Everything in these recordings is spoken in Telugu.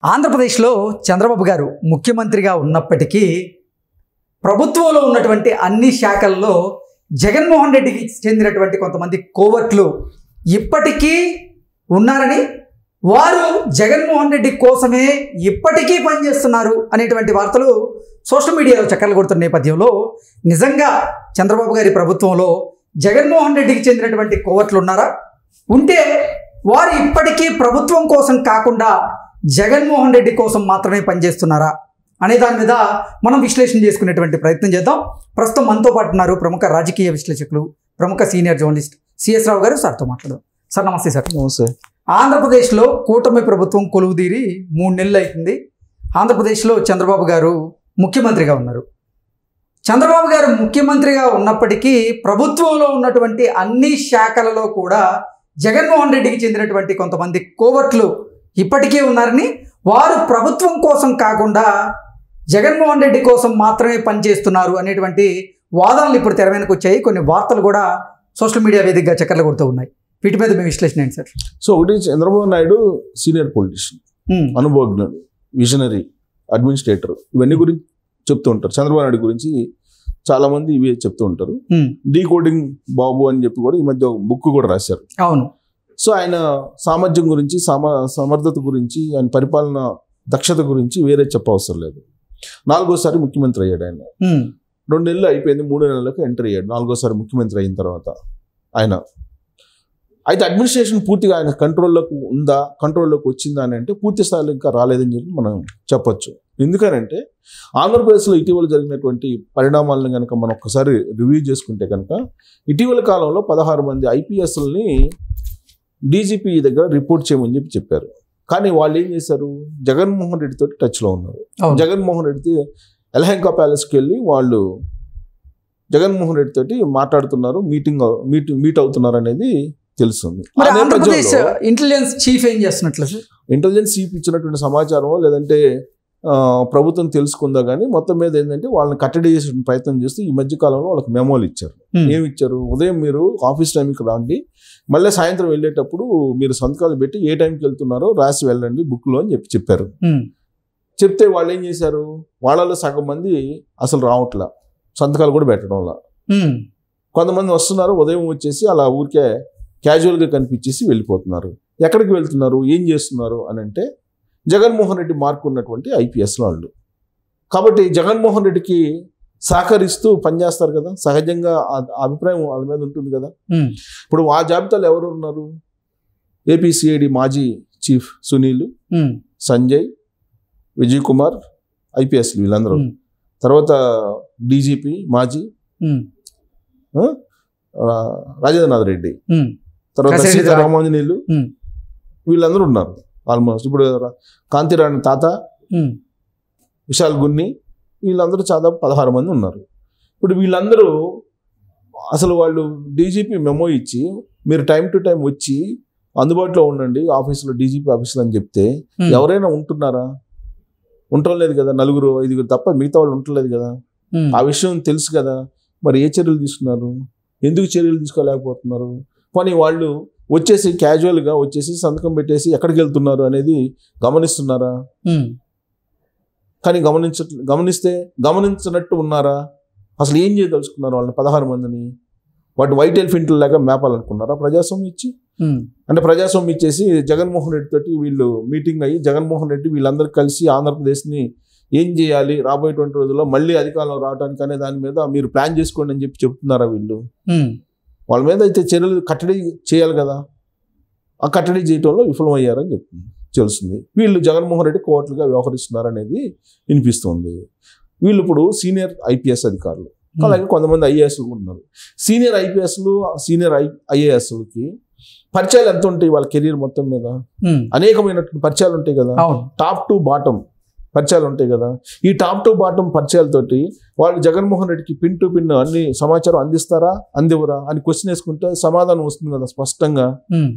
ఆంధ్రప్రదేశ్లో చంద్రబాబు గారు ముఖ్యమంత్రిగా ఉన్నప్పటికీ ప్రభుత్వంలో ఉన్నటువంటి అన్ని శాఖల్లో జగన్మోహన్ రెడ్డికి చెందినటువంటి కొంతమంది కోవట్లు ఇప్పటికీ ఉన్నారని వారు జగన్మోహన్ రెడ్డి కోసమే ఇప్పటికీ పనిచేస్తున్నారు అనేటువంటి వార్తలు సోషల్ మీడియాలో చక్కర్లు కొడుతున్న నేపథ్యంలో నిజంగా చంద్రబాబు గారి ప్రభుత్వంలో జగన్మోహన్ రెడ్డికి చెందినటువంటి కోవట్లు ఉన్నారా ఉంటే వారు ఇప్పటికీ ప్రభుత్వం కోసం కాకుండా జగన్మోహన్ రెడ్డి కోసం మాత్రమే పనిచేస్తున్నారా అనే దాని మీద మనం విశ్లేషణ చేసుకునేటువంటి ప్రయత్నం చేద్దాం ప్రస్తుతం మనతో పాటు ఉన్నారు ప్రముఖ రాజకీయ విశ్లేషకులు ప్రముఖ సీనియర్ జర్నలిస్ట్ సిఎస్ రావు గారు సార్తో మాట్లాడదాం సార్ నమస్తే సార్ నమస్తే ఆంధ్రప్రదేశ్లో కూటమి ప్రభుత్వం కొలువుదీరి మూడు నెలలు అవుతుంది ఆంధ్రప్రదేశ్లో చంద్రబాబు గారు ముఖ్యమంత్రిగా ఉన్నారు చంద్రబాబు గారు ముఖ్యమంత్రిగా ఉన్నప్పటికీ ప్రభుత్వంలో ఉన్నటువంటి అన్ని శాఖలలో కూడా జగన్మోహన్ రెడ్డికి చెందినటువంటి కొంతమంది కోవట్లు ఇప్పటికీ ఉన్నారని వారు ప్రభుత్వం కోసం కాకుండా జగన్మోహన్ రెడ్డి కోసం మాత్రమే పనిచేస్తున్నారు అనేటువంటి వాదనలు ఇప్పుడు తెర మీదకి వచ్చాయి కొన్ని వార్తలు కూడా సోషల్ మీడియా వేదికగా చక్కర్లు కొడుతూ ఉన్నాయి వీటి మీద మీ విశ్లేషణ ఏంటి సార్ సో ఒకటి Chandrababu Naidu senior politician um, అనుభవజ్ఞుడు విజనరీ అడ్మినిస్ట్రేటర్ ఇవన్నీ గురించి చెప్తూ ఉంటారు చంద్రబాబు నాయుడు గురించి చాలా మంది ఇవి చెప్తూ ఉంటారు ఉమ్, డీ కోడింగ్ బాబు అని చెప్పి కూడా ఈ మధ్య ఒక బుక్ కూడా రాశారు అవును సో ఆయన సామర్థ్యం గురించి సమ సమర్థత గురించి ఆయన పరిపాలన దక్షత గురించి వేరే చెప్పవసరం లేదు నాలుగోసారి ముఖ్యమంత్రి అయ్యాడు ఆయన ఉమ్, రెండు నెలలు అయిపోయింది మూడు నెలలకు ఎంటర్ అయ్యాడు నాలుగోసారి ముఖ్యమంత్రి అయిన తర్వాత ఆయన అయితే అడ్మినిస్ట్రేషన్ పూర్తిగా ఆయన కంట్రోల్లోకి ఉందా కంట్రోల్లోకి వచ్చిందా అని అంటే పూర్తి స్థాయిలో ఇంకా రాలేదని చెప్పి మనం చెప్పొచ్చు ఎందుకనంటే ఆంధ్రప్రదేశ్లో ఇటీవల జరిగినటువంటి పరిణామాలను కనుక మనం ఒక్కసారి రివ్యూ చేసుకుంటే కనుక ఇటీవల కాలంలో పదహారు మంది ఐపీఎస్లని డీజీపీ దగ్గర రిపోర్ట్ చేయమని చెప్పి చెప్పారు కానీ వాళ్ళు ఏం చేశారు జగన్మోహన్ రెడ్డితో టచ్లో ఉన్నారు అవును జగన్మోహన్ రెడ్డి ఎలహంకా ప్యాలెస్కి వెళ్ళి వాళ్ళు జగన్మోహన్ రెడ్డి తోటి మాట్లాడుతున్నారు మీటింగ్ మీట్ మీట్ అవుతున్నారు అనేది తెలుస్తుంది ఆ మరి ఆంధ్రప్రదేశ్ నేపథ్యంలో ఇంటెలిజెన్స్ చీఫ్ ఏం చేస్తున్నట్లు సార్ ఇంటెలిజెన్స్ చీఫ్ ఇచ్చినటువంటి సమాచారం లేదంటే ఆ, ప్రభుత్వం తెలుసుకుందా కానీ మొత్తం మీద ఏంటంటే వాళ్ళని కట్టడి చేసే ప్రయత్నం చేస్తూ ఈ మధ్య కాలంలో వాళ్ళకి మెమోలు ఇచ్చారు ఉమ్, ఏమి ఇచ్చారు ఉదయం మీరు ఆఫీస్ టైంకి రండి మళ్ళీ సాయంత్రం వెళ్ళేటప్పుడు మీరు సంతకాలు పెట్టి ఏ టైంకి వెళ్తున్నారో రాసి వెళ్ళండి బుక్లో అని చెప్పి చెప్పారు ఉమ్, చెప్తే చెప్తే వాళ్ళు ఏం చేశారు వాళ్ళలో సగం మంది అసలు రావట్లా సంతకాలు కూడా పెట్టడం వల్ల ఉమ్, కొంతమంది వస్తున్నారు ఉదయం వచ్చేసి అలా ఊరికే క్యాజువల్గా కనిపించేసి వెళ్ళిపోతున్నారు ఎక్కడికి వెళ్తున్నారు ఏం చేస్తున్నారు అని అంటే జగన్మోహన్ రెడ్డి మార్క్ ఉన్నటువంటి ఐపీఎస్ వాళ్ళు కాబట్టి జగన్మోహన్ రెడ్డికి సహకరిస్తూ పనిచేస్తారు కదా సహజంగా ఆ ఆ అభిప్రాయం వాళ్ళ మీద ఉంటుంది కదా ఉమ్, ఇప్పుడు ఆ జాబితాలో ఎవరు ఉన్నారు ఏపీసీఐడి మాజీ chief Sunil um, Sanjay Vijay Kumar IPS వీళ్ళందరూ ఉమ్, తర్వాత డీజీపీ మాజీ ఉమ్, ఆ, రాజేంద్రనాథ్ రెడ్డి ఉమ్, తర్వాత కసిరెడ్డి సీతా రా- రామాంజనేయులు ఉమ్. వీళ్ళందరూ ఉన్నారు ఆల్మోస్ట్ ఇప్పుడు రా- కాంతిరాణి తాత ఉమ్, విశాల్ గున్ని వీళ్ళందరూ దాదాపు పదహారు మంది ఉన్నారు ఇప్పుడు వీళ్ళందరూ అసలు వాళ్ళు డీజీపీ మెమో ఇచ్చి మీరు టైం టు టైం వచ్చి అందుబాటులో ఉండండి ఆఫీసులో డీజీపీ ఆఫీసులో అని చెప్తే ఉమ్, ఎవరైనా ఉంటున్నారా ఉండలేదు కదా నలుగురు ఐదుగురు తప్ప మిగతా వాళ్ళు ఉండలేదు కదా ఉమ్, ఆ విషయం తెలుసు కదా మరి ఏ చర్యలు తీసుకున్నారు ఎందుకు చర్యలు తీసుకోలేకపోతున్నారు పోనీ వాళ్ళు వచ్చేసి క్యాజువల్గా వచ్చేసి సంతకం పెట్టేసి ఎక్కడికి వెళ్తున్నారు అనేది గమనిస్తున్నారా ఉమ్, కానీ గమనించ గమనిస్తే గమనించినట్టు ఉన్నారా అసలు ఏం చేయదలుచుకున్నారు వాళ్ళని పదహారు మందిని వాటి వైట్ ఎలిఫెంట్ లాగా మేపాలనుకున్నారా ప్రజాస్వామ్యం ఇచ్చి ఉమ్, అంటే ప్రజాస్వామ్యం ఇచ్చేసి జగన్మోహన్ రెడ్డి తోటి వీళ్ళు మీటింగ్ అయ్యి జగన్మోహన్ రెడ్డి వీళ్ళందరూ కలిసి ఆంధ్రప్రదేశ్ని ఏం చేయాలి రాబోయేటువంటి రోజుల్లో మళ్ళీ అధికారంలో రావడానికి అనే దాని మీద మీరు ప్లాన్ చేసుకోండి అని చెప్పి చెప్తున్నారా వీళ్ళు ఉమ్, వాళ్ళ మీద అయితే చర్యలు కట్టడి చేయాలి కదా ఆ కట్టడి చేయటంలో విఫలమయ్యారని చెప్తుంది తెలుస్తుంది వీళ్ళు జగన్మోహన్ రెడ్డి కోట్లుగా వ్యవహరిస్తున్నారు అనేది వినిపిస్తుంది వీళ్ళు ఇప్పుడు సీనియర్ ఐపీఎస్ అధికారులు అలాగే కొంతమంది ఐఏఎస్లు కూడా ఉన్నారు సీనియర్ ఐపీఎస్లు సీనియర్ ఐ ఐఏఎస్లకి పరిచయాలు ఎంత ఉంటాయి వాళ్ళ కెరీర్ మొత్తం మీద ఉమ్, అనేకమైనటువంటి పరిచయాలు ఉంటాయి కదా అవును టాప్ టు బాటం పరిచయాలు ఉంటాయి కదా ఈ టాప్ టు బాటం పరిచయాలతోటి వాళ్ళు జగన్మోహన్ రెడ్డికి పిన్ టు పిన్ అన్ని సమాచారం అందిస్తారా అందివరా అని క్వశ్చన్ వేసుకుంటే సమాధానం వస్తుంది కదా స్పష్టంగా ఉమ్,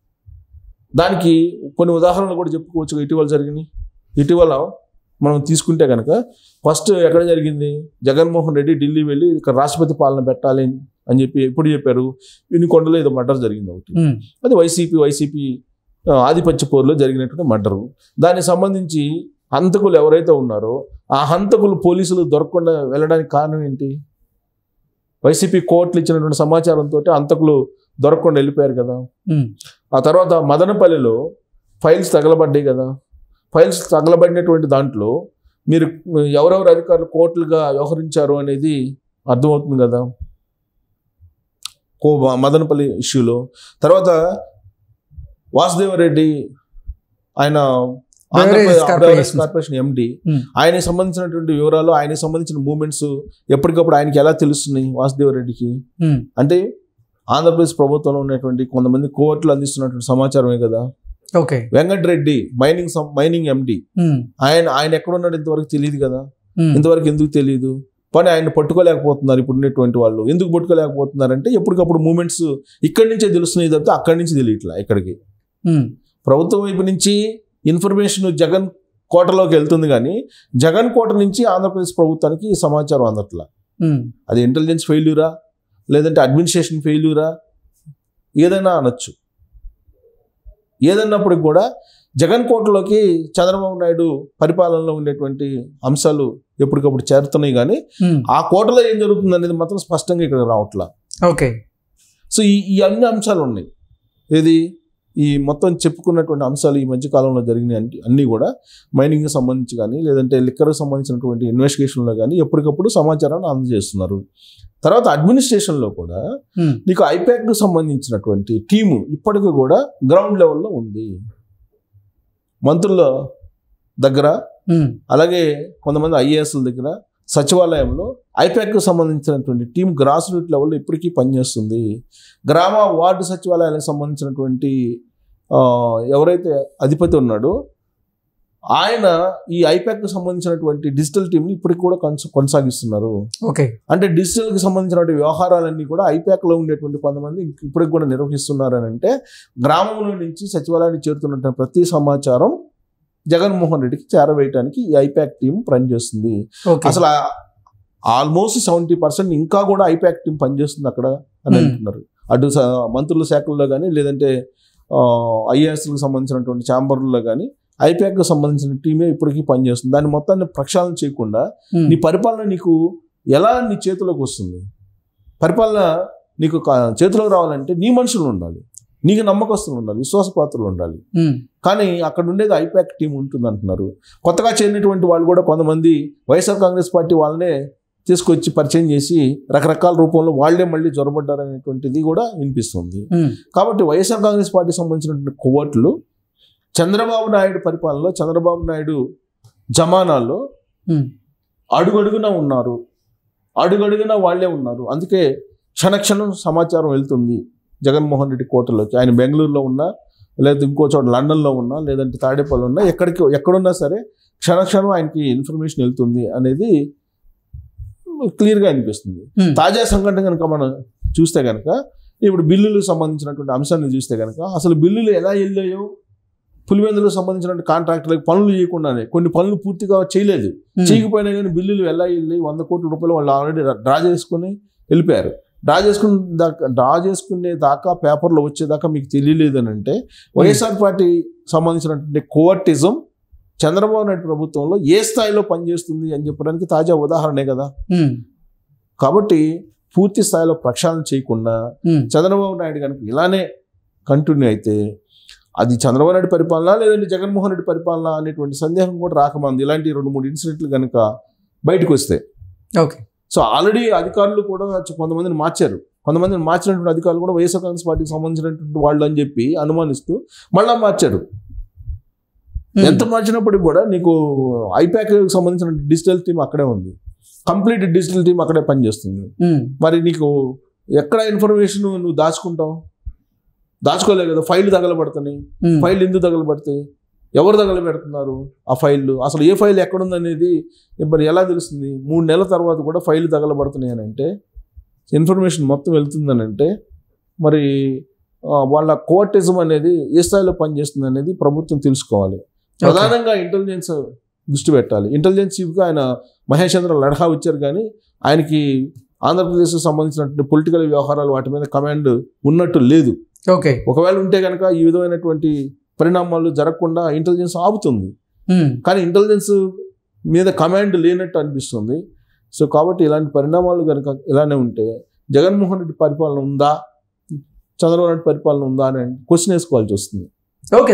దానికి కొన్ని ఉదాహరణలు కూడా చెప్పుకోవచ్చు కదా ఇటీవల జరిగినాయి ఇటీవల మనం తీసుకుంటే కనుక ఫస్ట్ ఎక్కడ జరిగింది జగన్మోహన్ రెడ్డి ఢిల్లీ వెళ్ళి ఇక్కడ రాష్ట్రపతి పాలన పెట్టాలి అని చెప్పి ఎప్పుడు చెప్పారు వినుకొండలో ఏదో మర్డర్ జరిగింది ఒకటి ఉమ్, అది వైసీపీ వైసీపీ ఆ, ఆధిపత్య పోరులో జరిగినటువంటి మర్డరు దానికి సంబంధించి హంతకులు ఎవరైతే ఉన్నారో ఆ హంతకులు పోలీసులు దొరకకుండా వెళ్ళడానికి కారణం ఏంటి వైసీపీ కోర్టులు ఇచ్చినటువంటి సమాచారంతో హంతకులు దొరకకుండా వెళ్ళిపోయారు కదా ఉమ్, ఆ తర్వాత మదనపల్లిలో ఫైల్స్ తగలబడ్డాయి కదా ఫైల్స్ తగలబడినటువంటి దాంట్లో మీరు ఎవరెవరు అధికారులు కోర్టులుగా వ్యవహరించారు అనేది అర్థమవుతుంది కదా కో మదనపల్లి ఇష్యూలో తర్వాత వాసుదేవరెడ్డి ఆయన Andhra Pradesh Corporation. Corporation MD Hmm. ఆయనకి సంబంధించినటువంటి వివరాలు ఆయనకి సంబంధించిన మూమెంట్స్ ఎప్పటికప్పుడు ఆయనకి ఎలా తెలుస్తున్నాయి వాసుదేవరెడ్డికి ఉమ్, అంటే ఆంధ్రప్రదేశ్ ప్రభుత్వంలో ఉన్నటువంటి కొంతమంది కోర్టులు అందిస్తున్నటువంటి సమాచారమే కదా ఓకే వెంకటరెడ్డి మైనింగ్ సం- మైనింగ్ ఎండి ఉమ్, ఆయన ఆయన ఎక్కడున్నాడు ఇంతవరకు తెలియదు కదా ఉమ్, ఇంతవరకు ఎందుకు తెలియదు పని ఆయన పట్టుకోలేకపోతున్నారు ఇప్పుడు ఉన్నటువంటి వాళ్ళు ఎందుకు పట్టుకోలేకపోతున్నారంటే ఎప్పటికప్పుడు మూమెంట్స్ ఇక్కడి నుంచే తెలుస్తున్నాయి తప్పితే అక్కడి నుంచి తెలియట్లా ఇక్కడికి ఉమ్, ప్రభుత్వం వైపు నుంచి ఇన్ఫర్మేషన్ జగన్ కోటలోకి వెళ్తుంది కానీ జగన్ కోట నుంచి ఆంధ్రప్రదేశ్ ప్రభుత్వానికి ఈ సమాచారం అందట్లా ఉమ్, అది ఇంటెలిజెన్స్ ఫెయిల్యూరా లేదంటే అడ్మినిస్ట్రేషన్ ఫెయిల్యూరా ఏదైనా అనొచ్చు ఏదన్నప్పటికి కూడా జగన్ కోటలోకి చంద్రబాబు నాయుడు పరిపాలనలో ఉండేటువంటి అంశాలు ఎప్పటికప్పుడు చేరుతున్నాయి కానీ ఉమ్, ఆ కోటలో ఏం జరుగుతుంది అనేది మాత్రం స్పష్టంగా ఇక్కడ రావట్లా ఓకే సో ఈ ఈ అన్ని అంశాలు ఉన్నాయి ఏది ఈ మొత్తం చెప్పుకున్నటువంటి అంశాలు ఈ మధ్య కాలంలో జరిగిన అన్ని కూడా మైనింగ్కి సంబంధించి కానీ లేదంటే లిక్కర్కి సంబంధించినటువంటి ఇన్వెస్టిగేషన్లో కానీ ఎప్పటికప్పుడు సమాచారాన్ని అందజేస్తున్నారు తర్వాత అడ్మినిస్ట్రేషన్లో కూడా ఉమ్, నీకు ఐపాక్కి సంబంధించినటువంటి టీము ఇప్పటికీ కూడా గ్రౌండ్ లెవెల్లో ఉంది మంత్రుల దగ్గర ఉమ్, అలాగే కొంతమంది ఐఏఎస్ల దగ్గర సచివాలయంలో ఐపాక్కి సంబంధించినటువంటి టీం గ్రాస్ రూట్ లెవెల్లో ఇప్పటికీ పనిచేస్తుంది గ్రామ వార్డు సచివాలయాలకు సంబంధించినటువంటి ఆ, ఎవరైతే అధిపతి ఉన్నాడో ఆయన ఈ ఐపాక్కి సంబంధించినటువంటి డిజిటల్ టీంని ఇప్పటికి కూడా కొనస- కొనసాగిస్తున్నారు ఓకే అంటే డిజిటల్కి సంబంధించినటువంటి వ్యవహారాలన్నీ కూడా ఐపాక్లో ఉండేటువంటి కొంతమంది ఇప్పటికి కూడా నిర్వహిస్తున్నారు అని అంటే గ్రామంలో నుంచి సచివాలయానికి చేరుతున్నటువంటి ప్రతి సమాచారం జగన్మోహన్ రెడ్డికి చేరవేయడానికి ఈ ఐపాక్ టీం పనిచేస్తుంది ఓకే అసలు ఆల్మోస్ట్ సెవెంటీ పర్సెంట్ ఇంకా కూడా ఐపాక్ టీం పనిచేస్తుంది అక్కడ అని Hmm. అంటున్నారు అటు స- మంత్రుల శాఖల్లో కానీ లేదంటే ఐఏఎస్కి సంబంధించినటువంటి ఛాంబర్లో కానీ ఐపాక్కి సంబంధించిన టీమే ఇప్పటికీ పనిచేస్తుంది దాన్ని మొత్తాన్ని ప్రక్షాళన చేయకుండా ఉమ్, నీ పరిపాలన నీకు ఎలా నీ చేతిలోకి వస్తుంది పరిపాలన నీకు కా- చేతిలోకి రావాలంటే నీ మనుషులు ఉండాలి నీకు నమ్మకస్తులు ఉండాలి విశ్వాసపాత్రులు ఉండాలి ఉమ్, కానీ అక్కడ ఉండేది ఐపాక్ టీం ఉంటుంది అంటున్నారు కొత్తగా చేరినటువంటి వాళ్ళు కూడా కొంతమంది వైఎస్ఆర్ కాంగ్రెస్ పార్టీ వాళ్ళనే తీసుకొచ్చి పరిచయం చేసి రకరకాల రూపంలో వాళ్ళే మళ్ళీ జ్వరపడ్డారనేటువంటిది కూడా వినిపిస్తుంది ఉమ్, కాబట్టి వైఎస్ఆర్ కాంగ్రెస్ పార్టీ సంబంధించినటువంటి కొవ్వట్లు చంద్రబాబు నాయుడు పరిపాలనలో చంద్రబాబు నాయుడు జమానాల్లో ఉమ్, అడుగడుగున ఉన్నారు అడుగడుగున వాళ్ళే ఉన్నారు అందుకే క్షణక్షణం సమాచారం వెళ్తుంది జగన్మోహన్ రెడ్డి కోటలోకి ఆయన బెంగళూరులో ఉన్నా లేదా ఇంకో చోట లండన్లో ఉన్నా లేదంటే తాడేపల్లి ఉన్నా ఎక్కడికి ఎక్కడున్నా సరే క్షణక్షణం ఆయనకి ఇన్ఫర్మేషన్ వెళ్తుంది అనేది క్లియర్గా అనిపిస్తుంది ఉమ్, తాజా సంఘటన కనుక మనం చూస్తే కనుక ఇప్పుడు బిల్లులకు సంబంధించినటువంటి అంశాన్ని చూస్తే కనుక అసలు బిల్లులు ఎలా వెళ్ళాయో పులివెందులకు సంబంధించినటువంటి కాంట్రాక్టర్లకు పనులు చేయకుండానే కొన్ని పనులు పూర్తిగా చేయలేదు ఉమ్, చేయకపోయినా కానీ బిల్లులు ఎలా వెళ్ళి వంద కోట్ల రూపాయలు వాళ్ళు ఆల్రెడీ డ్రా చేసుకుని వెళ్ళిపోయారు డ్రా చేసుకుని దాకా డ్రా చేసుకునే దాకా పేపర్లో వచ్చేదాకా మీకు తెలియలేదు అని అంటే వైఎస్ఆర్ పార్టీ సంబంధించినటువంటి కోవర్టిజం చంద్రబాబు నాయుడు ప్రభుత్వంలో ఏ స్థాయిలో పనిచేస్తుంది అని చెప్పడానికి తాజా ఉదాహరణే కదా ఉమ్, కాబట్టి పూర్తి స్థాయిలో ప్రక్షాళన చేయకుండా ఉమ్, చంద్రబాబు నాయుడు కనుక ఇలానే కంటిన్యూ అయితే అది చంద్రబాబు నాయుడు పరిపాలన లేదంటే జగన్మోహన్ రెడ్డి పరిపాలన అనేటువంటి సందేహం కూడా రాకమంది ఇలాంటి రెండు మూడు ఇన్సిడెంట్లు కనుక బయటకు వస్తే ఓకే సో ఆల్రెడీ అధికారులు కూడా కొంతమందిని మార్చారు కొంతమందిని మార్చినటువంటి అధికారులు కూడా వైఎస్ఆర్ కాంగ్రెస్ పార్టీకి సంబంధించినటువంటి వాళ్ళు అని చెప్పి అనుమానిస్తూ మళ్ళా మార్చారు ఉమ్, ఎంత మార్చినప్పటికి కూడా నీకు ఐపాక్ సంబంధించిన డిజిటల్ టీం అక్కడే ఉంది కంప్లీట్ డిజిటల్ టీం అక్కడే పనిచేస్తుంది ఉమ్, మరి నీకు ఎక్కడ ఇన్ఫర్మేషన్ నువ్వు దాచుకుంటావు దాచుకోలేవు కదా ఫైల్ తగలబడుతున్నాయి ఉమ్, ఫైల్ ఎందుకు తగలబడతాయి ఎవరు తగలబెడుతున్నారు ఆ ఫైల్ అసలు ఏ ఫైల్ ఎక్కడుందనేది మరి ఎలా తెలుస్తుంది మూడు నెలల తర్వాత కూడా ఫైల్ తగలబడుతున్నాయి అని అంటే ఇన్ఫర్మేషన్ మొత్తం వెళ్తుందని అంటే మరి ఆ, వాళ్ళ కోర్టిజం అనేది ఏ స్థాయిలో పనిచేస్తుంది అనేది ప్రభుత్వం తెలుసుకోవాలి ప్రధానంగా ఇంటెలిజెన్స్ దృష్టి పెట్టాలి ఇంటెలిజెన్స్ చీఫ్గా ఆయన మహేష్ చంద్ర లడ్హా వచ్చారు కానీ ఆయనకి ఆంధ్రప్రదేశ్కి సంబంధించినటువంటి పొలిటికల్ వ్యవహారాలు వాటి మీద కమాండ్ ఉన్నట్టు లేదు ఓకే ఒకవేళ ఉంటే కనుక ఈ విధమైనటువంటి పరిణామాలు జరగకుండా ఇంటెలిజెన్స్ ఆపుతుంది ఉమ్, కానీ ఇంటెలిజెన్స్ మీద కమాండ్ లేనట్టు అనిపిస్తుంది సో కాబట్టి ఇలాంటి పరిణామాలు కనుక ఇలానే ఉంటే జగన్మోహన్ రెడ్డి పరిపాలన ఉందా చంద్రబాబు నాయుడు పరిపాలన ఉందా అని క్వశ్చన్ వేసుకోవాల్సి వస్తుంది ఓకే